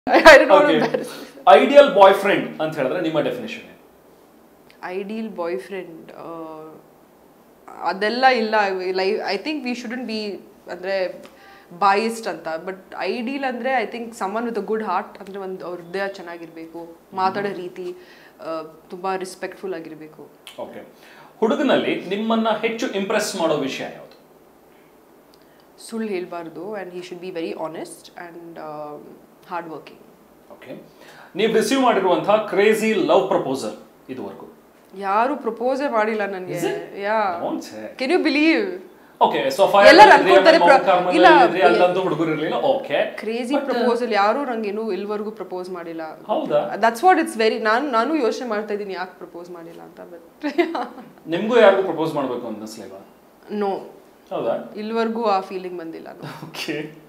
I don't want to embarrass myself. Ideal boyfriend ಅಂತ ಹೇಳಿದ್ರೆ ನಿಮ್ಮ ಡೆಫಿನೇಷನ್ ಐಡಿಯಲ್ ಬಾಯ್ ಫ್ರೆಂಡ್ ಅದೆಲ್ಲ ಇಲ್ಲ ಲೈ I think we shouldn't be ಅಂದರೆ ಬಾಯಿಸ್ಟ್ ಅಂತ ಬಟ್ ಐಡಿಯಲ್ ಅಂದರೆ I think someone with a good heart ಅಂದರೆ ಒಂದು ಅವ್ರ ಹೃದಯ ಚೆನ್ನಾಗಿರಬೇಕು ಮಾತಾಡೋ ರೀತಿ ತುಂಬ ರಿಸ್ಪೆಕ್ಟ್ಫುಲ್ ಆಗಿರಬೇಕು ಓಕೆ ಹುಡುಗನಲ್ಲಿ ನಿಮ್ಮನ್ನ ಹೆಚ್ಚು ಇಂಪ್ರೆಸ್ ಮಾಡೋ ವಿಷಯ ಯಾವುದು ಸುಳ್ಳು ಹೇಳಬಾರ್ದು and he should be very honest and hard working okay ನೀವು ರಿಸೀವ್ ಮಾಡಿರುವಂತಹ ಕ್ರೇಜಿ ಲವ್ ಪ್ರಪೋಸಲ್ ಇದುವರೆಗೂ ಯಾರು ಪ್ರಪೋಸೇ ಮಾಡಿಲ್ಲ ನನಗೆ Is it? Yeah Don't say. Can you believe okay so ಎಲ್ಲರೂ ಅನ್ಕೊಳ್ತಾರೆ ಪ್ರ- ಇಲ್ಲ. ಅಲ್ಲಂತೂ ಹುಡುಗರು ಇರಲಿಲ್ಲ ಓಕೆ ಕ್ರೇಜಿ ಪ್ರಪೋಸಲ್ ಯಾರು ನಂಗೆ ಇನ್ನೂ ಇಲ್ವರೆಗೂ ಪ್ರಪೋಸ್ ಮಾಡಿಲ್ಲ ಹೌದಾ ದಟ್ಸ್ ವಾಟ್ ಇಟ್ಸ್ ವೆರಿ ನಾನು ನಾನು ಯೋಚನೆ ಮಾಡ್ತಾ ಇದ್ದೀನಿ ಯಾಕೆ ಪ್ರಪೋಸ್ ಮಾಡಿಲ್ಲ ಅಂತ ಬಟ್ ನಿಮ್ಗೂ ಯಾರಿಗೂ ಪ್ರಪೋಸ್ ಮಾಡಬೇಕು ಅನ್ನಿಸ್ಲಿಲ್ವಾ ನೋ ಹೌದಾ ಇಲ್ವರೆಗೂ ಆ ಫೀಲಿಂಗ್ ಬಂದಿಲ್ಲ no. ಓಕೆ